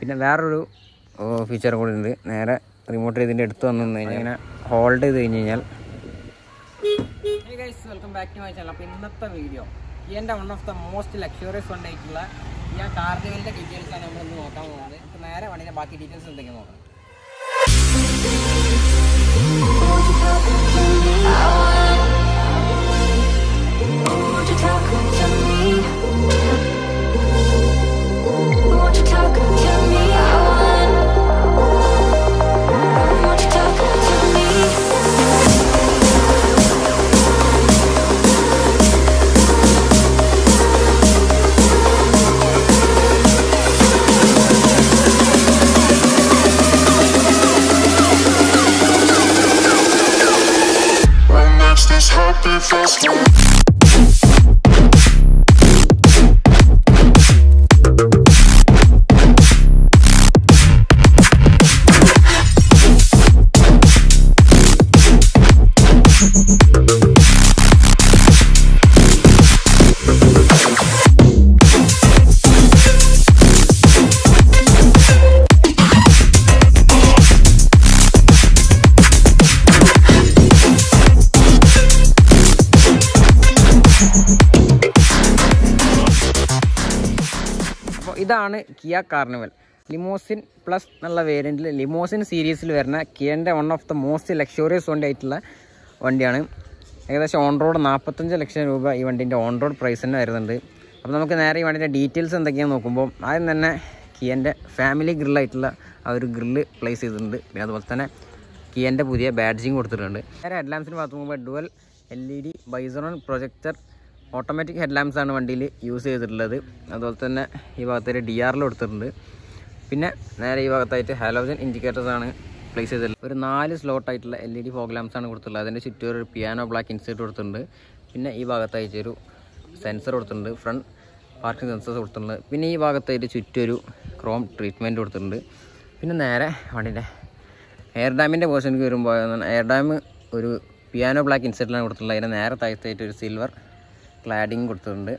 പിന്നെ വേറൊരു ഫീച്ചർ കൂടി ഉണ്ട് നേരെ റിമോട്ട് ഇതിൻ്റെ അടുത്ത് വന്നു നിന്ന് കഴിഞ്ഞാൽ ഇങ്ങനെ ഹോൾഡ് ചെയ്ത് കഴിഞ്ഞ് കഴിഞ്ഞാൽ welcome back to my channel അപ്പോൾ ഇന്നത്തെ വീഡിയോ എൻ്റെ one of the most luxurious one ആയിട്ടുള്ള ഈ കാർണിവലിൻ്റെ ഡീറ്റെയിൽസ് ആണ് നമ്മൾ ഇന്ന് നോക്കാൻ പോകുന്നത് അപ്പോൾ നേരെ വണ്ടിൻ്റെ ബാക്കി ഡീറ്റെയിൽസ് എന്തൊക്കെയാണ് നോക്കാം Won't you talk to me? Won't you talk to me? Won't you talk to me? What makes this heart beat faster? അപ്പോൾ ഇതാണ് കിയ കാർണിവൽ ലിമോസിൻ പ്ലസ് എന്നുള്ള വേരിയൻറ്റിൽ ലിമോസിൻ സീരീസിൽ വരുന്ന കിയൻ്റെ one of the most luxurious വണ്ടി ആയിട്ടുള്ള വണ്ടിയാണ് ഏകദേശം ഓൺ റോഡ് നാൽപ്പത്തഞ്ച് ലക്ഷം രൂപ ഈ വണ്ടീൻ്റെ ഓൺ റോഡ് പ്രൈസ് തന്നെ വരുന്നുണ്ട് അപ്പോൾ നമുക്ക് നേരെ ഈ വണ്ടീൻ്റെ ഡീറ്റെയിൽസ് എന്തൊക്കെയാണെന്ന് നോക്കുമ്പോൾ ആദ്യം തന്നെ കിയൻ്റെ ഫാമിലി ഗ്രില്ലായിട്ടുള്ള ആ ഒരു ഗ്രില്ല് പ്ലേസ് ചെയ്തിട്ടുണ്ട് പിന്നെ അതുപോലെ തന്നെ കിയൻ്റെ പുതിയ ബാഡ്ജിങ് കൊടുത്തിട്ടുണ്ട് നേരെ ഹെഡ്ലാമ്പ്സിന് ഭാഗത്ത് നോക്കുമ്പോൾ dual L E D bixenon projector automatic headlamps ആണ് വണ്ടിയിൽ യൂസ് ചെയ്തിട്ടുള്ളത് അതുപോലെ തന്നെ ഈ ഭാഗത്തൊരു ഡി ആറിൽ കൊടുത്തിട്ടുണ്ട് പിന്നെ നേരെ ഈ ഭാഗത്തായിട്ട് ഹാലോജൻ ഇൻഡിക്കേറ്റേഴ്സ് ആണ് പ്ലേസ് ചെയ്തിട്ടുള്ളത് ഒരു നാല് സ്ലോട്ട് ആയിട്ടുള്ള L E D fog lamps ആണ് കൊടുത്തിട്ടുള്ളത് അതിൻ്റെ ചുറ്റും ഒരു പിയാനോ ബ്ലാക്ക് ഇൻസേർട്ട് കൊടുത്തിട്ടുണ്ട് പിന്നെ ഈ ഭാഗത്തായിട്ട് ഒരു സെൻസർ കൊടുത്തിട്ടുണ്ട് ഫ്രണ്ട് പാർക്കിംഗ് സെൻസേഴ്സ് കൊടുത്തിട്ടുണ്ട് പിന്നെ ഈ ഭാഗത്തായിട്ട് ചുറ്റും ഒരു ക്രോം ട്രീറ്റ്മെൻറ്റ് കൊടുത്തിട്ടുണ്ട് പിന്നെ നേരെ വണ്ടിൻ്റെ എയർ ഡാമിൻ്റെ പോർഷനിലേക്ക് വരുമ്പോൾ എയർ ഡാം ഒരു പിയാനോ ബ്ലാക്ക് ഇൻസെറ്റിലാണ് കൊടുത്തിട്ടുള്ളത് അതിന് നേരെ താഴത്തായിട്ട് ഒരു സിൽവർ ക്ലാഡിങ് കൊടുത്തിട്ടുണ്ട്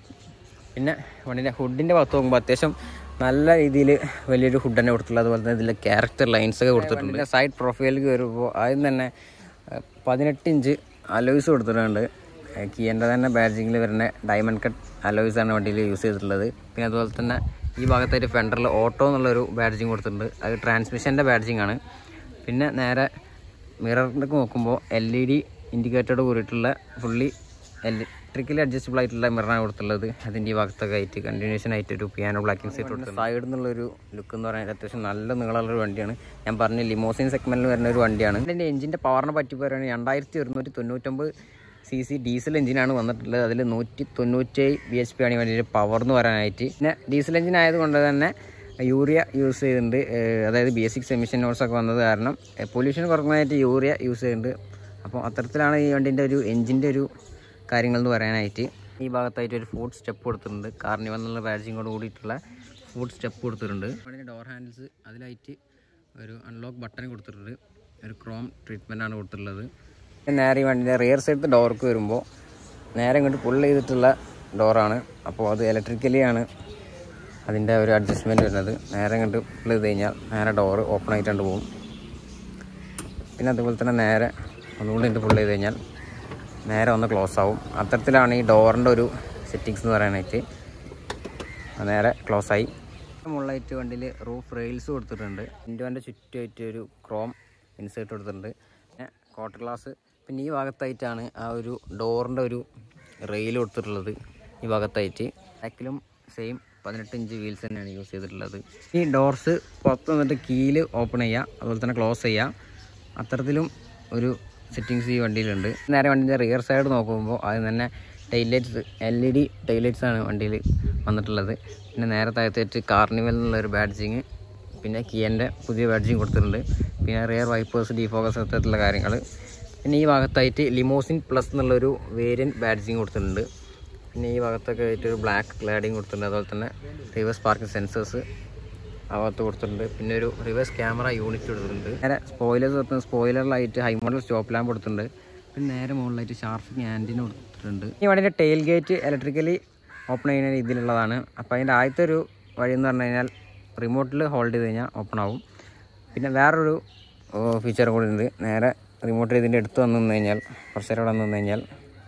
പിന്നെ വണ്ടിൻ്റെ ഹുഡിൻ്റെ ഭാഗത്ത് നോക്കുമ്പോൾ അത്യാവശ്യം നല്ല രീതിയിൽ വലിയൊരു ഹുഡ് തന്നെ കൊടുത്തിട്ടുള്ളത് അതുപോലെ തന്നെ ഇതിൽ ക്യാരക്ടർ ലൈൻസ് ഒക്കെ കൊടുത്തിട്ടുണ്ട് സൈഡ് പ്രൊഫൈലിലേക്ക് വരുമ്പോൾ ആദ്യം തന്നെ ഏഹ്, പതിനെട്ട് ഇഞ്ച് അലോയ്സ് കൊടുത്തിട്ടുണ്ട് ഏഹ്, കിയൻ്റെ തന്നെ ബാഡ്ജിങ്ങിൽ വരുന്ന ഡയമണ്ട് കട്ട് അലോയ്സ് ആണ് വണ്ടിയിൽ യൂസ് ചെയ്തിട്ടുള്ളത് പിന്നെ അതുപോലെ തന്നെ ഈ ഭാഗത്തായിട്ട് ഫെൻഡറിൽ ഓട്ടോ എന്നുള്ളൊരു ബാഡ്ജിങ് കൊടുത്തിട്ടുണ്ട് അത് ട്രാൻസ്മിഷൻ്റെ ബാഡ്ജിങ് ആണ് പിന്നെ നേരെ മിററിലേക്ക് നോക്കുമ്പോൾ എൽ ഇ ഡി ഇൻഡിക്കേറ്ററോട് കൂടിയിട്ടുള്ള ഫുള്ളി ഇലക്ട്രിക്കലി അഡ്ജസ്റ്റബിൾ ആയിട്ടുള്ള മിററാണ് കൊടുത്തുള്ളത് അതിൻ്റെ ഈ ഭാഗത്തൊക്കെ ആയിട്ട് കണ്ടിന്യൂഷൻ ആയിട്ട് ഒരു പിയാനോ ബ്ലാക്കിംഗ് സീറ്റ് കൊടുത്തു സൈഡിൽ നിന്നുള്ളൊരു ലുക്ക് എന്ന് പറയുന്നത് അത്യാവശ്യം നല്ല നീളമുള്ള ഒരു വണ്ടിയാണ് ഞാൻ പറഞ്ഞ ലിമോസിൻ സെഗ്മെന്റിൽ വരുന്ന ഒരു വണ്ടിയാണ് ഇതിൻ്റെ എഞ്ചിൻ്റെ പവറിനെ പറ്റി പറയുകയാണെങ്കിൽ രണ്ടായിരത്തി ഒരുന്നൂറ്റി തൊണ്ണൂറ്റൊമ്പത് സി സി ഡീസൽ എഞ്ചിനാണ് വന്നിട്ടുള്ളത് അതിൽ നൂറ്റി തൊണ്ണൂറ്റേഴ് ബി എച്ച് പി ആണ് ഈ വണ്ടിയുടെ പവർ എന്ന് പറയാനായിട്ട് പിന്നെ ഡീസൽ എഞ്ചിൻ ആയതുകൊണ്ട് തന്നെ യൂറിയ യൂസ് ചെയ്യുന്നുണ്ട് ഏഹ് അതായത് B S six emission norms ഒക്കെ വന്നത് കാരണം പൊല്യൂഷൻ കുറക്കാനായിട്ട് യൂറിയ യൂസ് ചെയ്യുന്നുണ്ട് അപ്പോൾ അത്തരത്തിലാണ് ഈ വണ്ടീൻ്റെ ഒരു എഞ്ചിൻ്റെ ഒരു കാര്യങ്ങൾ എന്ന് പറയാനായിട്ട് ഈ ഭാഗത്തായിട്ട് ഒരു ഫുഡ് സ്റ്റെപ്പ് കൊടുത്തിട്ടുണ്ട് കാർണിവൽ എന്നുള്ള ബാഡ്ജിങ്ങോട് കൂടിയിട്ടുള്ള ഫുഡ് സ്റ്റെപ്പ് കൊടുത്തിട്ടുണ്ട് വണ്ടിൻ്റെ ഡോർ ഹാൻഡിൽസ് അതിലായിട്ട് ഒരു അൺലോക്ക് ബട്ടൺ കൊടുത്തിട്ടുണ്ട് ഒരു ക്രോം ട്രീറ്റ്മെൻ്റ് ആണ് കൊടുത്തിട്ടുള്ളത് നേരെ ഈ വണ്ടിൻ്റെ റിയർ സൈഡ് ഡോർക്ക് വരുമ്പോൾ നേരെ ഇങ്ങോട്ട് പുൾ ചെയ്തിട്ടുള്ള ഡോറാണ് അപ്പോൾ അത് ഇലക്ട്രിക്കലി ആണ് അതിൻ്റെ ഒരു അഡ്ജസ്റ്റ്മെൻറ്റ് വരുന്നത് നേരെ ഇങ്ങോട്ട് പുൾ ചെയ്ത് കഴിഞ്ഞാൽ നേരെ ഡോറ് ഓപ്പൺ ആയിട്ടുണ്ട് പോകും പിന്നെ അതുപോലെ തന്നെ നേരെ ഒന്നുകൂടി ഇട്ട് പുൾ ചെയ്ത് കഴിഞ്ഞാൽ നേരെ ഒന്ന് ക്ലോസ് ആവും അത്തരത്തിലാണ് ഈ ഡോറിൻ്റെ ഒരു സെറ്റിങ്സ് എന്ന് പറയാനായിട്ട് അത് നേരെ ക്ലോസ് ആയി മുകളിലായിട്ട് വണ്ടിയിൽ റൂഫ് റെയിൽസ് കൊടുത്തിട്ടുണ്ട് ഇൻഡോൻ്റെ ചുറ്റുമായിട്ട് ഒരു ക്രോം ഇൻസേർട്ട് കൊടുത്തിട്ടുണ്ട് പിന്നെ ക്വാർട്ടർ ഗ്ലാസ് പിന്നെ ഈ ഭാഗത്തായിട്ടാണ് ആ ഒരു ഡോറിൻ്റെ ഒരു റെയിൽ കൊടുത്തിട്ടുള്ളത് ഈ ഭാഗത്തായിട്ട് ബാക്കിലും സെയിം പതിനെട്ട് ഇഞ്ച് വീൽസ് തന്നെയാണ് യൂസ് ചെയ്തിട്ടുള്ളത് ഈ ഡോർസ് പുറത്ത് വന്നിട്ട് കീല് ഓപ്പൺ ചെയ്യുക അതുപോലെ തന്നെ ക്ലോസ് ചെയ്യുക അത്തരത്തിലും ഒരു സെറ്റിങ്സ് ഈ വണ്ടിയിലുണ്ട് നേരെ വണ്ടിൻ്റെ റിയർ സൈഡ് നോക്കുമ്പോൾ ആദ്യം തന്നെ taillights L E D taillights ആണ് വണ്ടിയിൽ വന്നിട്ടുള്ളത് പിന്നെ നേരെ താഴത്തേറ്റ് കാർണിവൽ എന്നുള്ളൊരു ബാഡ്ജിങ് പിന്നെ കിയൻ്റെ പുതിയ ബാഡ്ജിങ് കൊടുത്തിട്ടുണ്ട് പിന്നെ റിയർ വൈപ്പേഴ്സ് ഡിഫോക്കസ് അത്തരത്തിലുള്ള കാര്യങ്ങൾ പിന്നെ ഈ ഭാഗത്തായിട്ട് ലിമോസിൻ പ്ലസ് എന്നുള്ളൊരു വേരിയൻറ്റ് ബാഡ്ജിങ് കൊടുത്തിട്ടുണ്ട് പിന്നെ ഈ ഭാഗത്തൊക്കെ ആയിട്ട് ഒരു ബ്ലാക്ക് ക്ലാഡിങ് കൊടുത്തിട്ടുണ്ട് അതുപോലെ തന്നെ റിവേഴ്സ് പാർക്കിംഗ് സെൻസേഴ്സ് ആ ഭാഗത്ത് കൊടുത്തിട്ടുണ്ട് പിന്നെ ഒരു റിവേഴ്സ് ക്യാമറ യൂണിറ്റ് കൊടുത്തിട്ടുണ്ട് നേരെ സ്പോയിലേഴ്സ് കൊടുത്തിട്ടുണ്ട് സ്പോയിലറിലായിട്ട് ഹൈ മോഡൽ സ്റ്റോപ്പ് ലാമ്പ് കൊടുത്തിട്ടുണ്ട് പിന്നെ നേരെ മുകളിലായിട്ട് ഷാർപ്പിംഗ് ആൻറ്റിന് കൊടുത്തിട്ടുണ്ട് ഈ വണ്ടിൻ്റെ ടെയിൽ ഗേറ്റ് ഇലക്ട്രിക്കലി ഓപ്പൺ ചെയ്യുന്ന രീതിയിലുള്ളതാണ് അപ്പോൾ അതിൻ്റെ ആദ്യത്തെ ഒരു വഴി എന്ന് പറഞ്ഞു കഴിഞ്ഞാൽ റിമോട്ടിൽ ഹോൾഡ് ചെയ്ത് കഴിഞ്ഞാൽ ഓപ്പൺ ആവും പിന്നെ വേറൊരു ഫീച്ചർ കൂടി ഉണ്ട് നേരെ റിമോട്ടിൽ ഇതിൻ്റെ അടുത്ത് വന്നു നിന്ന് കഴിഞ്ഞാൽ കുറച്ച് നേരം അവിടെ വന്നു നിന്ന് കഴിഞ്ഞാൽ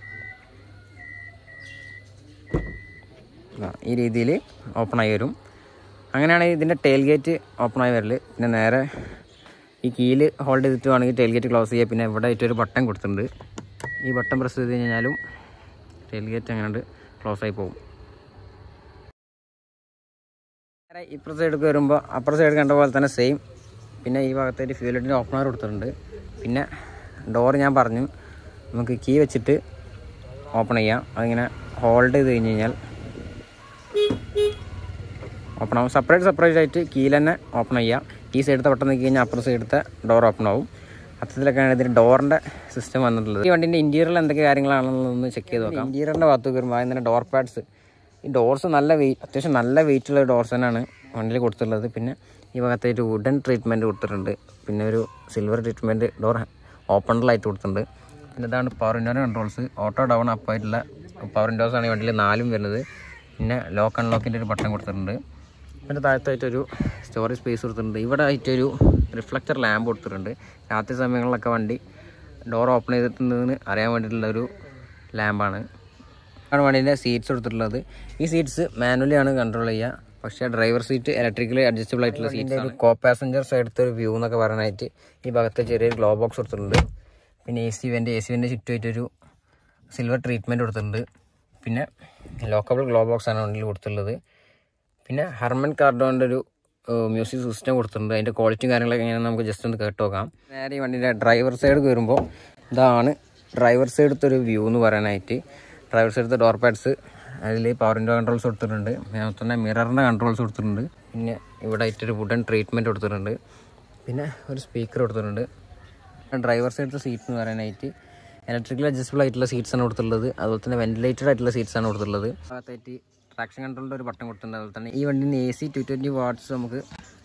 ദാ ഈ രീതിയിൽ ഓപ്പൺ ആയി വരും അങ്ങനെയാണ് ഇതിൻ്റെ ടെയിൽ ഗേറ്റ് ഓപ്പൺ ആയി വരൽ പിന്നെ നേരെ ഈ കീല് ഹോൾഡ് ചെയ്തിട്ട് വേണമെങ്കിൽ ടെയിൽ ഗേറ്റ് ക്ലോസ് ചെയ്യുക പിന്നെ ഇവിടെ ആയിട്ടൊരു ബട്ടൺ കൊടുത്തിട്ടുണ്ട് ഈ ബട്ടൺ പ്രസ് ചെയ്ത് കഴിഞ്ഞാലും ടെയിൽ ഗേറ്റ് അങ്ങനെ ക്ലോസ് ആയി പോകും നേരെ ഇപ്പുറത്തെ സൈഡിലേക്ക് വരുമ്പോൾ അപ്പുറ സൈഡ് കണ്ട പോലെ തന്നെ സെയിം പിന്നെ ഈ ഭാഗത്തായിട്ട് ഫ്യൂലിറ്റിൻ്റെ ഓപ്പണർ കൊടുത്തിട്ടുണ്ട് പിന്നെ ഡോർ ഞാൻ പറഞ്ഞു നമുക്ക് കീ വെച്ചിട്ട് ഓപ്പൺ ചെയ്യാം അതിങ്ങനെ ഹോൾഡ് ചെയ്ത് കഴിഞ്ഞ് കഴിഞ്ഞാൽ ഓപ്പൺ ആവും സെപ്പറേറ്റ് സെപ്പറേറ്റ് ആയിട്ട് കീയിൽ തന്നെ ഓപ്പൺ ചെയ്യാം ഈ സൈഡത്തെ ബട്ടൺ നോക്കി കഴിഞ്ഞാൽ അപ്പുറത്തെ സൈഡത്തെ ഡോർ ഓപ്പൺ ആവും അത്തരത്തിലൊക്കെയാണ് ഇതിന് ഡോറിൻ്റെ സിസ്റ്റം വന്നിട്ടുള്ളത് ഈ വണ്ടിൻ്റെ ഇൻറ്റീരിയറിൽ എന്തൊക്കെ കാര്യങ്ങളാണെന്നൊന്ന് ചെക്ക് ചെയ്ത് നോക്കാം ഇൻറ്റീരിയറിൻ്റെ ഭാഗത്ത് വരുമ്പോൾ അതിന് ഡോർ പാഡ്സ് ഈ ഡോർസ് നല്ല വെയിറ്റ് അത്യാവശ്യം നല്ല വെയിറ്റുള്ള ഡോർസ് തന്നെയാണ് വണ്ടിയിൽ കൊടുത്തിട്ടുള്ളത് പിന്നെ ഈ ഭാഗത്തായിട്ട് വുഡൻ ട്രീറ്റ്മെൻറ്റ് കൊടുത്തിട്ടുണ്ട് പിന്നെ ഒരു സിൽവർ ട്രീറ്റ്മെൻറ്റ് ഡോർ ഓപ്പണിലായിട്ട് കൊടുത്തിട്ടുണ്ട് പിന്നെ ഇതാണ് പവർ വിൻഡോൻ്റെ കൺട്രോൾസ് ഓട്ടോ ഡൗൺ അപ്പ് ആയിട്ടുള്ള പവർ വിൻഡോസ് ആണ് ഈ വണ്ടിയിൽ നാലും വരുന്നത് പിന്നെ ലോക്ക് അൺലോക്കിൻ്റെ ഒരു ബട്ടൺ കൊടുത്തിട്ടുണ്ട് പിന്നെ താഴത്തായിട്ടൊരു സ്റ്റോറേജ് സ്പേസ് കൊടുത്തിട്ടുണ്ട് ഇവിടെ ആയിട്ടൊരു റിഫ്ലക്ടർ ലാമ്പ് കൊടുത്തിട്ടുണ്ട് രാത്രി സമയങ്ങളിലൊക്കെ വണ്ടി ഡോർ ഓപ്പൺ ചെയ്തിട്ടുണ്ടെന്ന് അറിയാൻ വേണ്ടിയിട്ടുള്ള ഒരു ലാമ്പാണ് ആണ് വണ്ടീൻ്റെ സീറ്റ്സ് കൊടുത്തിട്ടുള്ളത് ഈ സീറ്റ്സ് മാനുവലി ആണ് കൺട്രോൾ ചെയ്യുക പക്ഷേ ഡ്രൈവർ സീറ്റ് ഇലക്ട്രിക്കലി അഡ്ജസ്റ്റബിൾ ആയിട്ടുള്ള സീറ്റ് ഒരു കോ പാസഞ്ചർ സൈഡത്തെ ഒരു വ്യൂ എന്നൊക്കെ പറയാനായിട്ട് ഈ ഭാഗത്ത് ചെറിയൊരു ഗ്ലോ ബോക്സ് കൊടുത്തിട്ടുണ്ട് പിന്നെ എ സി വെൻ്റെ എ സി വെൻ്റെ ചുറ്റുമായിട്ടൊരു സിൽവർ ട്രീറ്റ്മെൻറ്റ് കൊടുത്തിട്ടുണ്ട് പിന്നെ ലോക്കബിൾ ഗ്ലോ ബോക്സ് ആണ് വണ്ടിയിൽ കൊടുത്തിട്ടുള്ളത് പിന്നെ ഹർമൻ കാർഡോൻ്റെ ഒരു മ്യൂസിക് സിസ്റ്റം കൊടുത്തിട്ടുണ്ട് അതിൻ്റെ ക്വാളിറ്റിയും കാര്യങ്ങളൊക്കെ എങ്ങനെയാണെന്ന് നമുക്ക് ജസ്റ്റ് ഒന്ന് കേട്ട് നോക്കാം നേരെ ഈ വണ്ടിൻ്റെ ഡ്രൈവർ സൈഡ് വരുമ്പോൾ ഇതാണ് ഡ്രൈവർ സൈഡത്തെ ഒരു വ്യൂ എന്ന് പറയാനായിട്ട് ഡ്രൈവർ സൈഡത്തെ ഡോർ പാഡ്സ് അതിൽ പവർ വിൻഡോ കൺട്രോൾസ് കൊടുത്തിട്ടുണ്ട് പിന്നെ അതുപോലെ തന്നെ മിററിൻ്റെ കൺട്രോൾസ് കൊടുത്തിട്ടുണ്ട് പിന്നെ ഇവിടെ ആയിട്ടൊരു വുഡൻ ട്രീറ്റ്മെൻറ്റ് കൊടുത്തിട്ടുണ്ട് പിന്നെ ഒരു സ്പീക്കർ കൊടുത്തിട്ടുണ്ട് ഡ്രൈവർ സൈഡത്തെ സീറ്റ് എന്ന് പറയാനായിട്ട് ഇലക്ട്രിക്കൽ അഡ്ജസ്റ്റബിൾ ആയിട്ടുള്ള സീറ്റ്സ് ആണ് കൊടുത്തിട്ടുള്ളത് അതുപോലെ തന്നെ വെന്റിലേറ്റഡ് ആയിട്ടുള്ള സീറ്റ്സ് ആണ് കൊടുത്തിട്ടുള്ളത് ഭാഗത്തായിട്ട് ട്രാക്ഷൻ കൺട്രോളിൻ്റെ ഒരു ബട്ടൺ കൊടുത്തിട്ടുണ്ട് അതുപോലെ തന്നെ ഈ വണ്ടിന് A C two twenty watts നമുക്ക്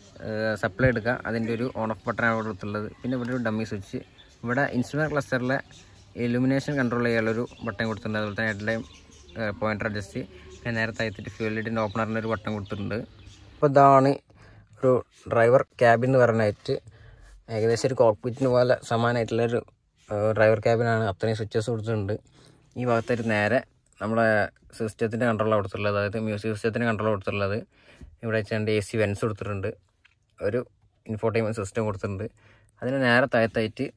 സപ്ലൈ എടുക്കാം അതിൻ്റെ ഒരു ഓൺ ഓഫ് ബട്ടൺ ആണ് കൊടുത്തിട്ടുള്ളത് പിന്നെ ഇവിടെ ഒരു ഡമ്മി സ്വിച്ച് ഇവിടെ ഇൻസ്ട്രുമെൻറ്റ് ക്ലസ്റ്ററിലെ ഇലുമിനേഷൻ കൺട്രോൾ ചെയ്യാനുള്ളൊരു ബട്ടൺ കൊടുത്തിട്ടുണ്ട് അതുപോലെ തന്നെ ഹെഡ് ലൈം പോയിൻ്റർ അഡ്ജസ്റ്റ് പിന്നെ നേരത്തെ ആയിട്ട് ഫ്യൂൽ ലൈറ്റിൻ്റെ ഓപ്പണറിൻ്റെ ഒരു ബട്ടൺ കൊടുത്തിട്ടുണ്ട് അപ്പോൾ ഇതാണ് ഒരു ഡ്രൈവർ ക്യാബിൻ എന്ന് പറയാനായിട്ട് ഏകദേശം ഒരു കോക്പിറ്റിന് പോലെ സമാനമായിട്ടുള്ളൊരു ഡ്രൈവർ ക്യാബിനാണ് അത്രയും സ്വിച്ചസ് കൊടുത്തിട്ടുണ്ട് ഈ ഭാഗത്തായിട്ട് നേരെ നമ്മളെ സിസ്റ്റത്തിൻ്റെ കൺട്രോളാണ് കൊടുത്തിട്ടുള്ളത് അതായത് മ്യൂസിക് സിസ്റ്റത്തിൻ്റെ കൺട്രോൾ കൊടുത്തിട്ടുള്ളത് ഇവിടെ വെച്ചുകൊണ്ട് എ സി വെൻസ് കൊടുത്തിട്ടുണ്ട് ഒരു ഇൻഫോർട്ടൈൻമെൻറ്റ് സിസ്റ്റം കൊടുത്തിട്ടുണ്ട് അതിന് നേരെ താഴത്തായിട്ട്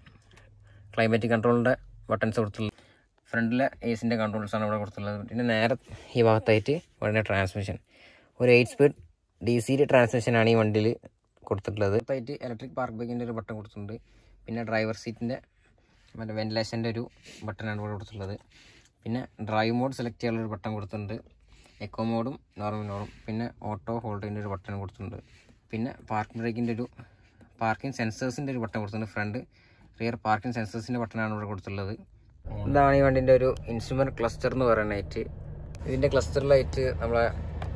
ക്ലൈമറ്റ് കൺട്രോളിൻ്റെ ബട്ടൺസ് കൊടുത്തിട്ടുള്ളത് ഫ്രണ്ടിലെ എ സിൻ്റെ കൺട്രോൾസാണ് ഇവിടെ കൊടുത്തിട്ടുള്ളത് പിന്നെ നേരെ ഈ ഭാഗത്തായിട്ട് വണ്ടിയുടെ ട്രാൻസ്മിഷൻ ഒരു എയ്റ്റ് സ്പീഡ് ഡി സി ട്രാൻസ്മിഷനാണ് ഈ വണ്ടിയിൽ കൊടുത്തിട്ടുള്ളത് അടുത്തായിട്ട് ഇലക്ട്രിക് പാർക്ക് ബ്രേക്കിൻ്റെ ഒരു ബട്ടൺ കൊടുത്തിട്ടുണ്ട് പിന്നെ ഡ്രൈവർ സീറ്റിൻ്റെ മറ്റേ വെന്റിലേഷൻ്റെ ഒരു ബട്ടണാണ് ഇവിടെ കൊടുത്തിട്ടുള്ളത് പിന്നെ ഡ്രൈവ് മോഡ് സെലക്ട് ചെയ്യാനുള്ള ഒരു ബട്ടൺ കൊടുത്തിട്ടുണ്ട് എക്കോ മോഡും നോർമൽ മോഡും പിന്നെ ഓട്ടോ ഹോൾഡിൻ്റെ ഒരു ബട്ടൺ കൊടുത്തിട്ടുണ്ട് പിന്നെ പാർക്കിംഗ് ബ്രേക്കിൻ്റെ ഒരു പാർക്കിംഗ് സെൻസേഴ്സിൻ്റെ ഒരു ബട്ടൺ കൊടുത്തിട്ടുണ്ട് ഫ്രണ്ട് റിയർ പാർക്കിംഗ് സെൻസേഴ്സിൻ്റെ ബട്ടണാണ് ഇവിടെ കൊടുത്തിട്ടുള്ളത് ഇതാണ് ഈ വണ്ടിൻ്റെ ഒരു ഇൻസ്ട്രുമെൻറ്റ് ക്ലസ്റ്റർ എന്ന് പറയാനായിട്ട് ഇതിൻ്റെ ക്ലസ്റ്ററിലായിട്ട് നമ്മളെ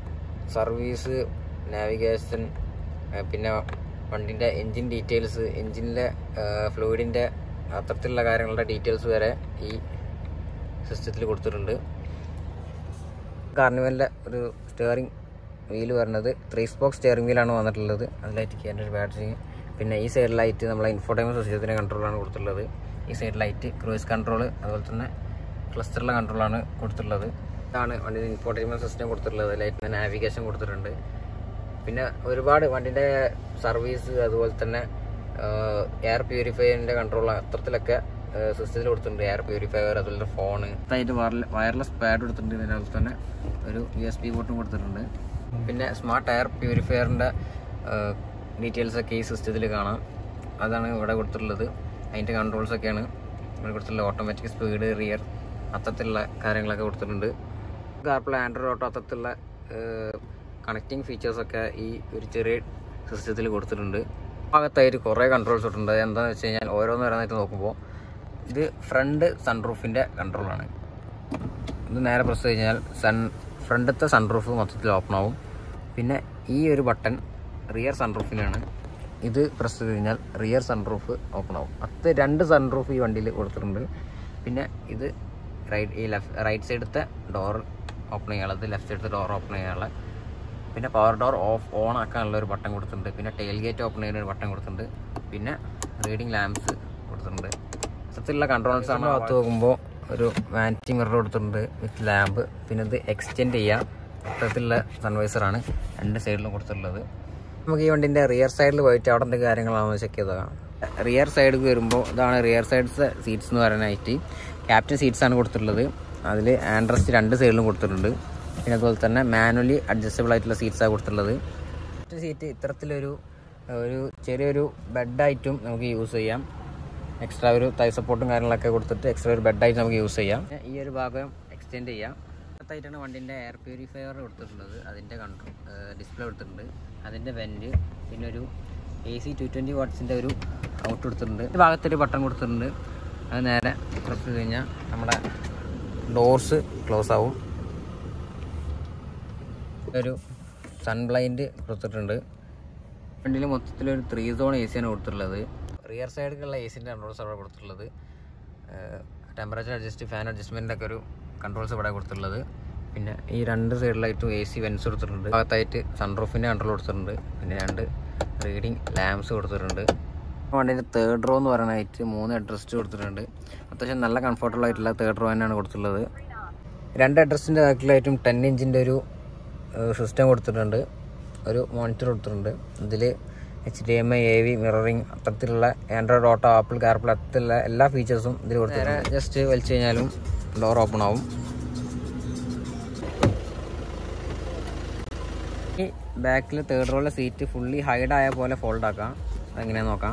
സർവീസ് നാവിഗേഷൻ പിന്നെ വണ്ടിൻ്റെ എൻജിൻ ഡീറ്റെയിൽസ് എൻജിനിലെ ഫ്ലൂയിഡിൻ്റെ അത്തരത്തിലുള്ള കാര്യങ്ങളുടെ ഡീറ്റെയിൽസ് വരെ ഈ സിസ്റ്റത്തിൽ കൊടുത്തിട്ടുണ്ട് കാർണിവലിൻ്റെ ഒരു സ്റ്റിയറിംഗ് വീല് വരുന്നത് ത്രീ സ്പോക്ക് സ്റ്റിയറിംഗ് വീലാണ് വന്നിട്ടുള്ളത് അതിലായിട്ട് കയറിൻ്റെ ഒരു ബാറ്ററി പിന്നെ ഈ സൈഡിലായിട്ട് നമ്മളെ ഇൻഫോർട്ടൈൻമെൻറ്റ് സിസ്റ്റത്തിൻ്റെ കൺട്രോളാണ് കൊടുത്തിട്ടുള്ളത് ഈ സൈഡിലായിട്ട് ക്രൂയിസ് കൺട്രോൾ അതുപോലെ തന്നെ ക്ലസ്റ്ററിലെ കൺട്രോളാണ് കൊടുത്തിട്ടുള്ളത് ഇതാണ് വണ്ടിയുടെ ഇൻഫോർട്ടൈൻമെൻറ്റ് സിസ്റ്റം കൊടുത്തിട്ടുള്ളത് ലൈറ്റ് നാവിഗേഷൻ കൊടുത്തിട്ടുണ്ട് പിന്നെ ഒരുപാട് വണ്ടിൻ്റെ സർവീസ് അതുപോലെ തന്നെ എയർ പ്യൂരിഫയറിൻ്റെ കൺട്രോൾ അത്തരത്തിലൊക്കെ സിസ്റ്റത്തിൽ കൊടുത്തിട്ടുണ്ട് എയർ പ്യൂരിഫയർ അതുപോലെ ഫോണ് ആയിട്ട് വയർലെസ് പാഡ് കൊടുത്തിട്ടുണ്ട് ഇതിനകത്ത് തന്നെ ഒരു യു എസ് ബി ബോട്ടും കൊടുത്തിട്ടുണ്ട് പിന്നെ സ്മാർട്ട് എയർ പ്യൂരിഫയറിൻ്റെ ഡീറ്റെയിൽസ് ഒക്കെ ഈ സിസ്റ്റത്തിൽ കാണാം അതാണ് ഇവിടെ കൊടുത്തിട്ടുള്ളത് അതിൻ്റെ കൺട്രോൾസ് ഒക്കെയാണ് ഇവിടെ കൊടുത്തിട്ടുള്ളത് ഓട്ടോമാറ്റിക് സ്പീഡ് റിയർ അത്തരത്തിലുള്ള കാര്യങ്ങളൊക്കെ കൊടുത്തിട്ടുണ്ട് കാർപ്ലേ ആൻഡ്രോയിഡ് ഓട്ടോ അത്തരത്തിലുള്ള കണക്റ്റിംഗ് ഫീച്ചേഴ്സൊക്കെ ഈ ഒരു ചെറിയ സിസ്റ്റത്തിൽ കൊടുത്തിട്ടുണ്ട് ഭാഗത്തായിട്ട് കുറേ കൺട്രോൾസ് ഇട്ടുണ്ട് എന്താണെന്ന് വെച്ച് കഴിഞ്ഞാൽ ഓരോന്ന് ഓരോന്നായിട്ട് നോക്കുമ്പോൾ ഇത് ഫ്രണ്ട് സൺറൂഫിൻ്റെ കൺട്രോളാണ് ഇത് നേരെ പ്രസ് കഴിഞ്ഞാൽ സൺ ഫ്രണ്ടത്തെ സൺറൂഫ് മൊത്തത്തിൽ ഓപ്പൺ ആവും പിന്നെ ഈ ഒരു ബട്ടൺ റിയർ സൺറൂഫിനാണ് ഇത് പ്രസ് ചെയ്ത് കഴിഞ്ഞാൽ റിയർ സൺറൂഫ് ഓപ്പൺ ആവും അത് രണ്ട് സൺറൂഫ് ഈ വണ്ടിയിൽ കൊടുത്തിട്ടുണ്ട് പിന്നെ ഇത് റൈറ്റ് ഈ ലെഫ്റ്റ് റൈറ്റ് സൈഡത്തെ ഡോർ ഓപ്പൺ ചെയ്യാനുള്ളത് ലെഫ്റ്റ് സൈഡത്തെ ഡോർ ഓപ്പൺ ചെയ്യാനുള്ള പിന്നെ പവർ ഡോർ ഓഫ് ഓൺ ആക്കാനുള്ള ഒരു ബട്ടൺ കൊടുത്തിട്ടുണ്ട് പിന്നെ ടെയിൽ ഗേറ്റ് ഓപ്പൺ ചെയ്യുന്ന ഒരു ബട്ടൺ കൊടുത്തിട്ടുണ്ട് പിന്നെ റീഡിങ് ലാംപ്സ് കൊടുത്തിട്ടുണ്ട് മൊത്തത്തിലുള്ള കൺട്രോൾസ് ആണ് ഭാഗത്ത് നോക്കുമ്പോൾ ഒരു വാനിറ്റി മിറർ കൊടുത്തിട്ടുണ്ട് വിത്ത് ലാമ്പ് പിന്നെ ഇത് എക്സ്റ്റെൻഡ് ചെയ്യാം മൊത്തത്തിലുള്ള സൺവൈസറാണ് രണ്ട് സൈഡിലും കൊടുത്തിട്ടുള്ളത് നമുക്ക് ഈ വണ്ടിൻ്റെ റിയർ സൈഡിൽ പോയിട്ട് അവിടെ എന്തൊക്കെ കാര്യങ്ങളാണെന്ന് ചെക്ക് ചെയ്തതാണ് റിയർ സൈഡിൽ വരുമ്പോൾ ഇതാണ് റിയർ സൈഡ്സ് സീറ്റ്സ് എന്ന് പറയാനായിട്ട് ക്യാപ്റ്റൻ സീറ്റ്സ് ആണ് കൊടുത്തിട്ടുള്ളത് അതിൽ ആൻഡ്രസ്റ്റ് രണ്ട് സൈഡിലും കൊടുത്തിട്ടുണ്ട് പിന്നെ അതുപോലെ തന്നെ മാനുവലി അഡ്ജസ്റ്റബിൾ ആയിട്ടുള്ള സീറ്റ്സാണ് കൊടുത്തിട്ടുള്ളത് ക്യാപ്റ്റൻ സീറ്റ് ഇത്തരത്തിലൊരു ഒരു ചെറിയൊരു ബെഡായിട്ടും നമുക്ക് യൂസ് ചെയ്യാം എക്സ്ട്രാ ഒരു തൈ സപ്പോർട്ടും കാര്യങ്ങളൊക്കെ കൊടുത്തിട്ട് എക്സ്ട്രാ ഒരു ബെഡായിട്ട് നമുക്ക് യൂസ് ചെയ്യാം ഈ ഒരു ഭാഗം എക്സ്റ്റെൻഡ് ചെയ്യാം അടുത്തായിട്ടാണ് വണ്ടിൻ്റെ എയർ പ്യൂരിഫയർ കൊടുത്തിട്ടുള്ളത് അതിൻ്റെ കൺട്രോൾ ഡിസ്പ്ലേ കൊടുത്തിട്ടുണ്ട് അതിൻ്റെ വെൻറ്റ് പിന്നെ ഒരു എ സി ടു ട്വൻറ്റി വാട്ട്സിൻ്റെ ഒരു ഔട്ട് കൊടുത്തിട്ടുണ്ട് ഈ ഭാഗത്തൊരു ബട്ടൺ കൊടുത്തിട്ടുണ്ട് അത് നേരെ പ്രസ് ചെയ്ത് കഴിഞ്ഞാൽ നമ്മുടെ ഡോർസ് ക്ലോസ് ആവും ഒരു സൺ ബ്ലൈൻഡ് കൊടുത്തിട്ടുണ്ട് വണ്ടിയിൽ മൊത്തത്തിലൊരു ത്രീ സോൺ എ സിയാണ് കൊടുത്തിട്ടുള്ളത് റിയർ സൈഡിലുള്ള എ സിൻ്റെ കൺട്രോൾസ് അവിടെ കൊടുത്തിട്ടുള്ളത് ടെമ്പറേച്ചർ അഡ്ജസ്റ്റ് ഫാൻ അഡ്ജസ്റ്റ്മെൻ്റ് ഒക്കെ ഒരു കൺട്രോൾസ് ഇവിടെ കൊടുത്തിട്ടുള്ളത് പിന്നെ ഈ രണ്ട് സൈഡിലായിട്ടും എ സി വെൻസ് കൊടുത്തിട്ടുണ്ട് ഭാഗത്തായിട്ട് സൺറൂഫിൻ്റെ കൺട്രോൾ കൊടുത്തിട്ടുണ്ട് പിന്നെ രണ്ട് റീഡിങ് ലാംപ്സ് കൊടുത്തിട്ടുണ്ട് വണ്ടിൻ്റെ തേർഡ് റോ എന്ന് പറയാനായിട്ട് മൂന്ന് അഡ്രസ്റ്റ് കൊടുത്തിട്ടുണ്ട് അത്യാവശ്യം നല്ല കംഫർട്ടബിൾ ആയിട്ടുള്ള തേർഡ് റോ തന്നെയാണ് കൊടുത്തിട്ടുള്ളത് രണ്ട് അഡ്രസ്സിൻ്റെ ബാക്കിലായിട്ടും ടെൻ ഇഞ്ചിൻ്റെ ഒരു സിസ്റ്റം കൊടുത്തിട്ടുണ്ട് ഒരു മോണിറ്റർ കൊടുത്തിട്ടുണ്ട് ഇതിൽ H D M I A V mirroring അത്തരത്തിലുള്ള ആൻഡ്രോയിഡ് ഓട്ടോ ആപ്പിൾ കാർപ്പിൾ അത്തരത്തിലുള്ള എല്ലാ ഫീച്ചേഴ്സും ഇതിൽ കൊടുത്തിട്ടുണ്ട് ജസ്റ്റ് വലിച്ചു കഴിഞ്ഞാലും ഡോർ ഓപ്പൺ ആവും ഈ ബാക്കിൽ തേർഡ് റോയിലെ സീറ്റ് ഫുള്ളി ഹൈഡ് ആയ പോലെ ഫോൾഡ് ആക്കാം അതെങ്ങനെയാന്ന് നോക്കാം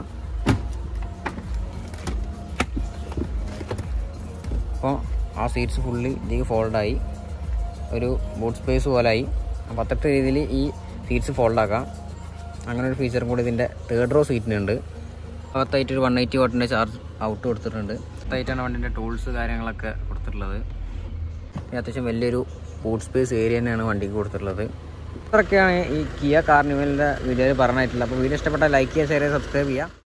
അപ്പോൾ ആ സീറ്റ്സ് ഫുള്ളി ഇതിലേക്ക് ഫോൾഡായി ഒരു ബൂട്ട് സ്പേസ് പോലായി അപ്പോൾ അത്തരത്തെ രീതിയിൽ ഈ സീറ്റ്സ് ഫോൾഡ് ആക്കാം അങ്ങനെ ഒരു ഫീച്ചറും കൂടി ഇതിൻ്റെ തേർഡ് റോ സീറ്റിനുണ്ട് ഭാഗത്തായിട്ട് ഒരു വൺ എയ്റ്റി വാട്ടിൻ്റെ ചാർജ് ഔട്ട് കൊടുത്തിട്ടുണ്ട് ഭാഗത്തായിട്ടാണ് വണ്ടിൻ്റെ ടൂൾസ് കാര്യങ്ങളൊക്കെ കൊടുത്തിട്ടുള്ളത് പിന്നെ അത്യാവശ്യം വലിയൊരു ബൂട്ട് സ്പേസ് ഏരിയ തന്നെയാണ് വണ്ടിക്ക് കൊടുത്തിട്ടുള്ളത് ഇത്രയൊക്കെയാണ് ഈ കിയ കാർണിവലിൻ്റെ വീഡിയോയിൽ പറഞ്ഞിട്ടുള്ളത് അപ്പോൾ വീഡിയോ ഇഷ്ടപ്പെട്ടാൽ ലൈക്ക് ചെയ്യുക ഷെയർ ചെയ്യുക സബ്സ്ക്രൈബ് ചെയ്യുക